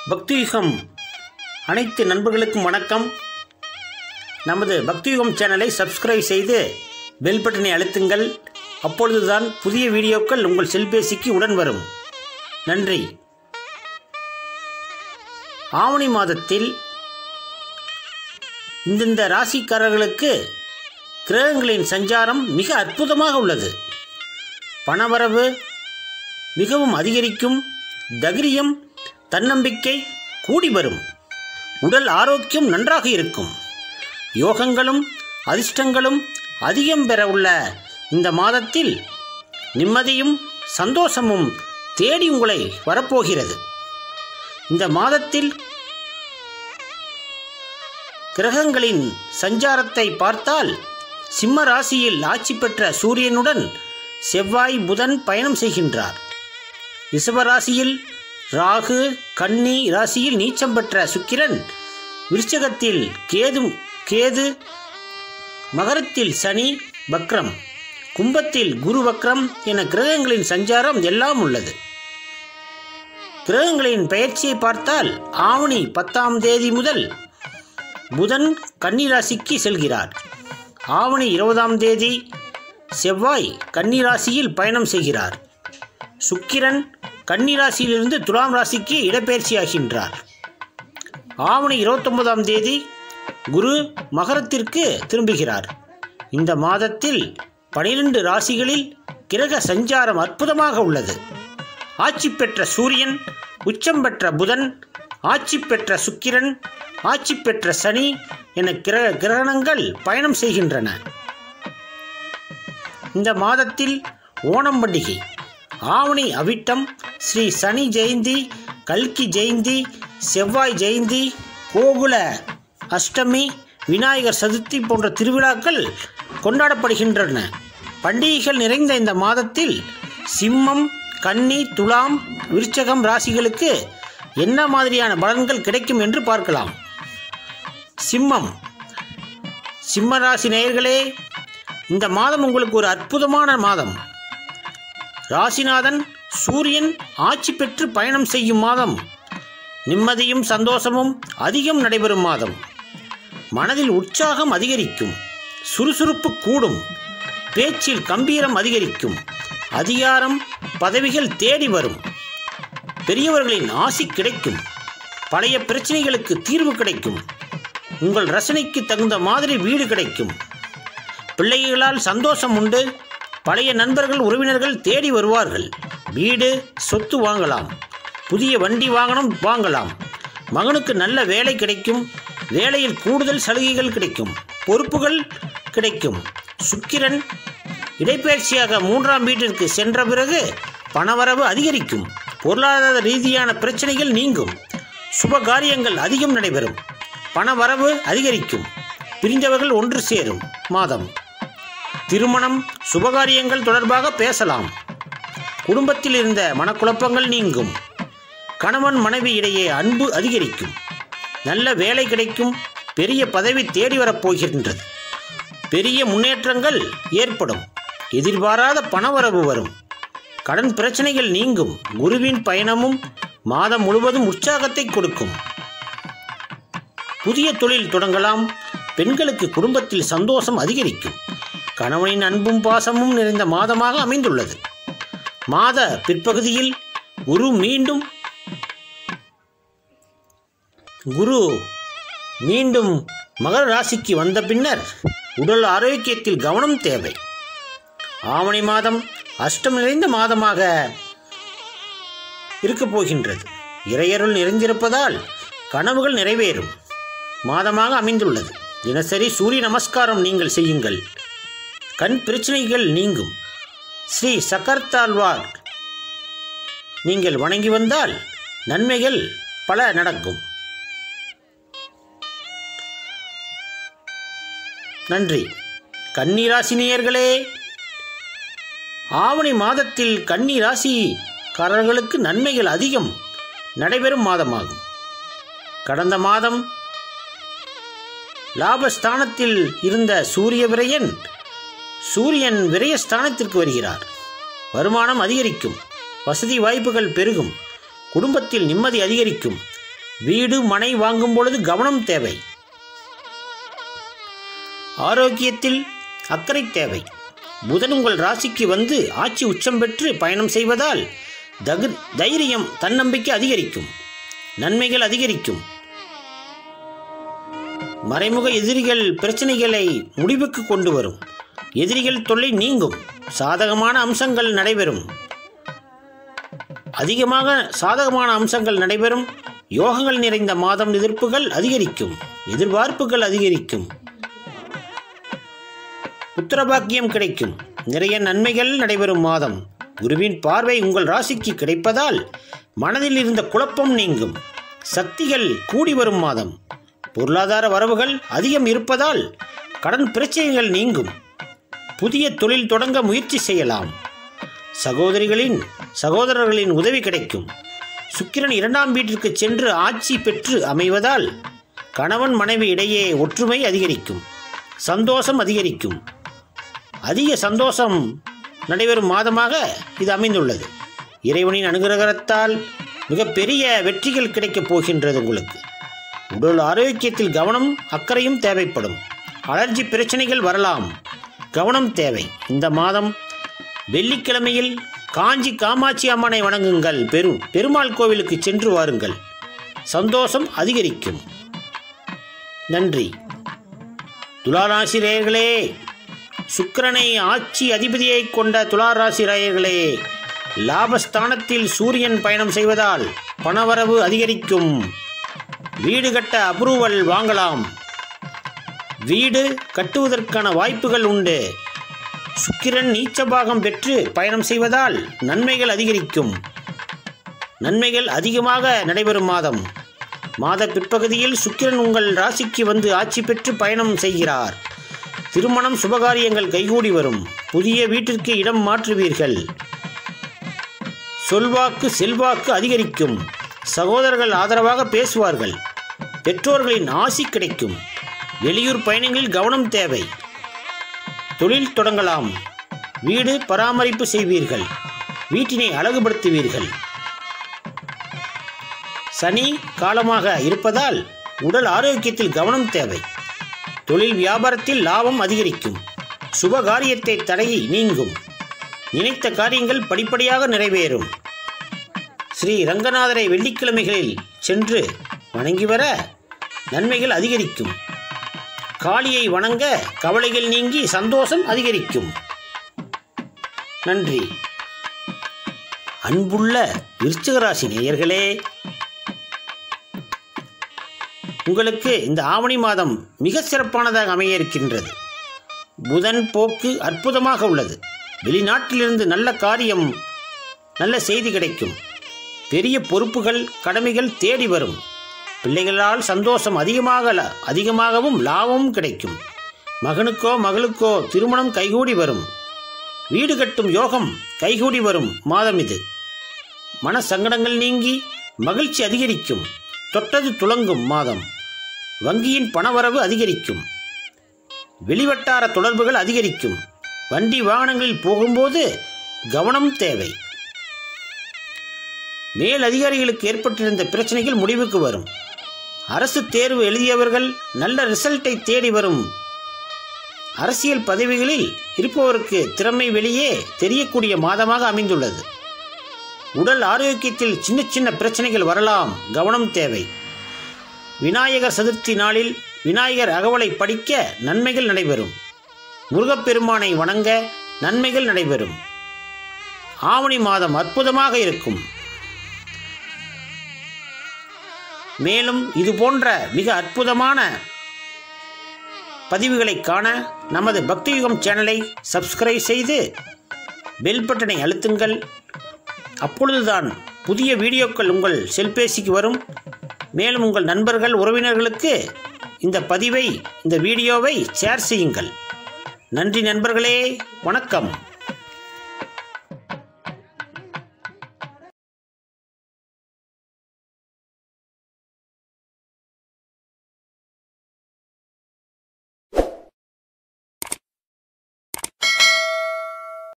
பக்தியுகம் அனைத்து நண்பர்களுக்கும் வணக்கம் நமது பக்தியுகம் சேனலை சப்ஸ்கிரைப் செய்து பெல் பட்டனை அழுத்துங்கள் அப்பொழுதுதான் புதிய வீடியோக்கள் உங்கள் செல்பேசிக்கு உடன் வரும் நன்றி ஆவணி மாதத்தில் இந்தந்த ராசிக்காரர்களுக்கு கிரகங்களின் சஞ்சாரம் மிக அற்புதமாக உள்ளது பணவரவு மிகவும் அதிகரிக்கும் தைரியம் தன்னம்பிக்கை கூடி வரும் உடல் ஆரோக்கியம் நன்றாக இருக்கும் யோகங்களும் அதிர்ஷ்டங்களும் அதிகம் பெற உள்ள இந்த மாதத்தில் நிம்மதியும் சந்தோஷமும் தேடி உங்களை வரப்போகிறது இந்த மாதத்தில் கிரகங்களின் சஞ்சாரத்தை பார்த்தால் சிம்ம ராசியில் ஆட்சி பெற்ற சூரியனுடன் செவ்வாய் புதன் பயணம் செய்கின்றார் ரிஷப ராசியில் ராகு கன்னி ராசியில் நீச்சம் பெற்ற சுக்கிரன் விருச்சகத்தில் கேது கேது மகரத்தில் சனி வக்ரம் கும்பத்தில் குரு வக்ரம் என கிரகங்களின் சஞ்சாரம் எல்லாம் உள்ளது கிரகங்களின் பெயர்ச்சியை பார்த்தால் ஆவணி பத்தாம் தேதி முதல் புதன் கன்னிராசிக்கு செல்கிறார் ஆவணி இருபதாம் தேதி செவ்வாய் கன்னிராசியில் பயணம் செய்கிறார் சுக்கிரன் கன்னிராசியிலிருந்து துலாம் ராசிக்கு இடப்பெயர்ச்சியாகின்றார் ஆவணி இருபத்தொன்பதாம் தேதி குரு மகரத்திற்கு திரும்புகிறார் இந்த மாதத்தில் பனிரெண்டு ராசிகளில் கிரக சஞ்சாரம் அற்புதமாக உள்ளது ஆட்சி பெற்ற சூரியன் உச்சம் பெற்ற புதன் ஆட்சி பெற்ற சுக்கிரன் ஆட்சி பெற்ற சனி என கிரக கிரகணங்கள் பயணம் செய்கின்றன இந்த மாதத்தில் ஓணம் பண்டிகை ஆவணி அவிட்டம் ஸ்ரீ சனி ஜெயந்தி கல்கி ஜெயந்தி செவ்வாய் ஜெயந்தி கோகுல அஷ்டமி விநாயகர் சதுர்த்தி போன்ற திருவிழாக்கள் கொண்டாடப்படுகின்றன பண்டிகைகள் நிறைந்த இந்த மாதத்தில் சிம்மம் கன்னி துலாம் விருச்சகம் ராசிகளுக்கு என்ன மாதிரியான பலன்கள் கிடைக்கும் என்று பார்க்கலாம் சிம்மம் சிம்ம ராசி நேயர்களே இந்த மாதம் உங்களுக்கு ஒரு அற்புதமான மாதம் ராசிநாதன் சூரியன் ஆட்சி பெற்று பயணம் செய்யும் மாதம் நிம்மதியும் சந்தோஷமும் அதிகம் நடைபெறும் மாதம் மனதில் உற்சாகம் அதிகரிக்கும் சுறுசுறுப்பு கூடும் பேச்சில் கம்பீரம் அதிகரிக்கும் அதிகாரம் பதவிகள் தேடி வரும் பெரியவர்களின் ஆசி கிடைக்கும் பழைய பிரச்சனைகளுக்கு தீர்வு கிடைக்கும் உங்கள் ரசனைக்கு தகுந்த மாதிரி வீடு கிடைக்கும் பிள்ளைகளால் சந்தோஷம் உண்டு பழைய நண்பர்கள் உறவினர்கள் தேடி வருவார்கள் வீடு சொத்து வாங்கலாம் புதிய வண்டி வாகனம் வாங்கலாம் மகனுக்கு நல்ல வேலை கிடைக்கும் வேலையில் கூடுதல் சலுகைகள் கிடைக்கும் பொறுப்புகள் கிடைக்கும் சுக்கிரன் இடைப்பயிற்சியாக மூன்றாம் வீட்டிற்கு சென்ற பிறகு பணவரவு அதிகரிக்கும் பொருளாதார ரீதியான பிரச்சனைகள் நீங்கும் சுப காரியங்கள் அதிகம் நடைபெறும் பணவரவு அதிகரிக்கும் பிரிந்தவர்கள் ஒன்று சேரும் மாதம் திருமணம் சுபகாரியங்கள் தொடர்பாக பேசலாம் குடும்பத்தில் இருந்த மனக்குழப்பங்கள் நீங்கும் கணவன் மனைவி இடையே அன்பு அதிகரிக்கும் நல்ல வேலை கிடைக்கும் பெரிய பதவி தேடி வரப்போகின்றது பெரிய முன்னேற்றங்கள் ஏற்படும் எதிர்பாராத பணவரவு வரும் கடன் பிரச்சனைகள் நீங்கும் குருவின் பயணமும் மாதம் முழுவதும் உற்சாகத்தை கொடுக்கும் புதிய தொழில் தொடங்கலாம் பெண்களுக்கு குடும்பத்தில் சந்தோஷம் அதிகரிக்கும் கணவனின் அன்பும் பாசமும் நிறைந்த மாதமாக அமைந்துள்ளது மாத பிற்பகுதியில் குரு மீண்டும் குரு மீண்டும் மகர ராசிக்கு வந்த பின்னர் உடல் ஆரோக்கியத்தில் கவனம் தேவை ஆவணி மாதம் அஷ்டம் நிறைந்த மாதமாக இருக்கப் போகின்றது இறையருள் நிறைந்திருப்பதால் கனவுகள் நிறைவேறும் மாதமாக அமைந்துள்ளது தினசரி சூரிய நமஸ்காரம் நீங்கள் செய்யுங்கள் கண் பிரச்சனைகள் நீங்கும் ஸ்ரீ சக்கர்த்தாழ்வார் நீங்கள் வணங்கி வந்தால் நன்மைகள் பல நடக்கும் நன்றி கன்னிராசினியர்களே ஆவணி மாதத்தில் கன்னி ராசிக்காரர்களுக்கு நன்மைகள் அதிகம் நடைபெறும் மாதமாகும் கடந்த மாதம் லாபஸ்தானத்தில் இருந்த சூரிய விரயன் சூரியன் விரயஸ்தானத்திற்கு வருகிறார் வருமானம் அதிகரிக்கும் வசதி வாய்ப்புகள் பெருகும் குடும்பத்தில் நிம்மதி அதிகரிக்கும் வீடு மனை வாங்கும் பொழுது கவனம் தேவை ஆரோக்கியத்தில் அக்கறை தேவை புதன் உங்கள் ராசிக்கு வந்து ஆட்சி உச்சம் பெற்று பயணம் செய்வதால் தகு தைரியம் தன்னம்பிக்கை அதிகரிக்கும் நன்மைகள் அதிகரிக்கும் மறைமுக எதிரிகள் பிரச்சனைகளை முடிவுக்கு கொண்டு வரும் எதிரிகள் தொல்லை நீங்கும் சாதகமான அம்சங்கள் நடைபெறும் அதிகமாக சாதகமான அம்சங்கள் நடைபெறும் யோகங்கள் நிறைந்த மாதம் எதிர்ப்புகள் அதிகரிக்கும் எதிர்பார்ப்புகள் அதிகரிக்கும் புத்திரபாக்கியம் கிடைக்கும் நிறைய நன்மைகள் நடைபெறும் மாதம் குருவின் பார்வை உங்கள் ராசிக்கு கிடைப்பதால் மனதில் இருந்த குழப்பம் நீங்கும் சக்திகள் கூடி வரும் மாதம் பொருளாதார வரவுகள் அதிகம் இருப்பதால் கடன் பிரச்சனைகள் நீங்கும் புதிய தொழில் தொடங்க முயற்சி செய்யலாம் சகோதரிகளின் சகோதரர்களின் உதவி கிடைக்கும் சுக்கிரன் இரண்டாம் வீட்டிற்கு சென்று ஆட்சி பெற்று அமைவதால் கணவன் மனைவி இடையே ஒற்றுமை அதிகரிக்கும் சந்தோஷம் அதிகரிக்கும் அதிக சந்தோஷம் நடைபெறும் மாதமாக இது அமைந்துள்ளது இறைவனின் அனுகிரகத்தால் மிகப்பெரிய வெற்றிகள் கிடைக்கப் போகின்றது உங்களுக்கு உடல் ஆரோக்கியத்தில் கவனம் அக்கறையும் தேவைப்படும் அலர்ஜி பிரச்சனைகள் வரலாம் கவனம் தேவை இந்த மாதம் வெள்ளிக்கிழமையில் காஞ்சி காமாட்சி அம்மனை வணங்குங்கள் பெரும் பெருமாள் கோவிலுக்கு சென்று வாருங்கள் சந்தோஷம் அதிகரிக்கும் நன்றி துளாராசி நேயர்களே சுக்கிரனை ஆட்சி அதிபதியை கொண்ட துளாராசி நேயர்களே லாபஸ்தானத்தில் சூரியன் பயணம் செய்வதால் பணவரவு அதிகரிக்கும் வீடு கட்ட அப்ரூவல் வாங்கலாம் வீடு கட்டுவதற்கான வாய்ப்புகள் உண்டு சுக்கிரன் நீச்சபாகம் பெற்று பயணம் செய்வதால் நன்மைகள் அதிகரிக்கும் நன்மைகள் அதிகமாக நடைபெறும் மாதம் மாத பிற்பகுதியில் சுக்கிரன் உங்கள் ராசிக்கு வந்து ஆட்சி பெற்று பயணம் செய்கிறார் திருமணம் சுபகாரியங்கள் கைகூடி வரும் புதிய வீட்டிற்கு இடம் மாற்றுவீர்கள் சொல்வாக்கு செல்வாக்கு அதிகரிக்கும் சகோதரர்கள் ஆதரவாக பேசுவார்கள் பெற்றோர்களின் ஆசி கிடைக்கும் வெளியூர் பயணங்களில் கவனம் தேவை தொழில் தொடங்கலாம் வீடு பராமரிப்பு செய்வீர்கள் வீட்டினை அழகுபடுத்துவீர்கள் சனி காலமாக இருப்பதால் உடல் ஆரோக்கியத்தில் கவனம் தேவை தொழில் வியாபாரத்தில் லாபம் அதிகரிக்கும் சுப காரியத்தை தடையை நீங்கும் நினைத்த காரியங்கள் படிப்படியாக நிறைவேறும் ஸ்ரீ ரங்கநாதரை வெள்ளிக்கிழமைகளில் சென்று வணங்கி வர நன்மைகள் அதிகரிக்கும் காளியை வணங்க கவலைகள் நீங்கி சந்தோஷம் அதிகரிக்கும் நன்றி அன்புள்ள விருச்சிகராசி நேயர்களே உங்களுக்கு இந்த ஆவணி மாதம் மிக சிறப்பானதாக அமைய இருக்கின்றது புதன் போக்கு அற்புதமாக உள்ளது வெளிநாட்டிலிருந்து நல்ல காரியம் நல்ல செய்தி கிடைக்கும் பெரிய பொறுப்புகள் கடமைகள் தேடி வரும் பிள்ளைகளால் சந்தோஷம் அதிகமாக ல- அதிகமாகவும் லாபமும் கிடைக்கும் மகனுக்கோ மகளுக்கோ திருமணம் கைகூடி வரும் வீடு கட்டும் யோகம் கைகூடி வரும் மாதம் இது மன சங்கடங்கள் நீங்கி மகிழ்ச்சி அதிகரிக்கும் தொட்டது துளங்கும் மாதம் வங்கியின் பணவரவு அதிகரிக்கும் வெளிவட்டார தொடர்புகள் அதிகரிக்கும் வண்டி வாகனங்களில் போகும்போது கவனம் தேவை மேல் அதிகாரிகளுக்கு ஏற்பட்டிருந்த பிரச்சனைகள் முடிவுக்கு வரும் அரசு தேர்வு எழுதியவர்கள் நல்ல ரிசல்ட்டை தேடி வரும் அரசியல் பதவிகளில் இருப்பவருக்கு திறமை வெளியே தெரியக்கூடிய மாதமாக அமைந்துள்ளது உடல் ஆரோக்கியத்தில் சின்ன சின்ன பிரச்சனைகள் வரலாம் கவனம் தேவை விநாயகர் சதுர்த்தி நாளில் விநாயகர் அகவலை படிக்க நன்மைகள் நடைபெறும் முருகப்பெருமானை வணங்க நன்மைகள் நடைபெறும் ஆவணி மாதம் அற்புதமாக இருக்கும் மேலும் இது போன்ற மிக அற்புதமான பதிவுகளை காண நமது பக்தியுகம் சேனலை சப்ஸ்கிரைப் செய்து பெல் பட்டனை அழுத்துங்கள் அப்பொழுதுதான் புதிய வீடியோக்கள் உங்கள் செல்பேசிக்கு வரும் மேலும் உங்கள் நண்பர்கள் உறவினர்களுக்கு இந்த பதிவை இந்த வீடியோவை ஷேர் செய்யுங்கள் நன்றி நண்பர்களே வணக்கம்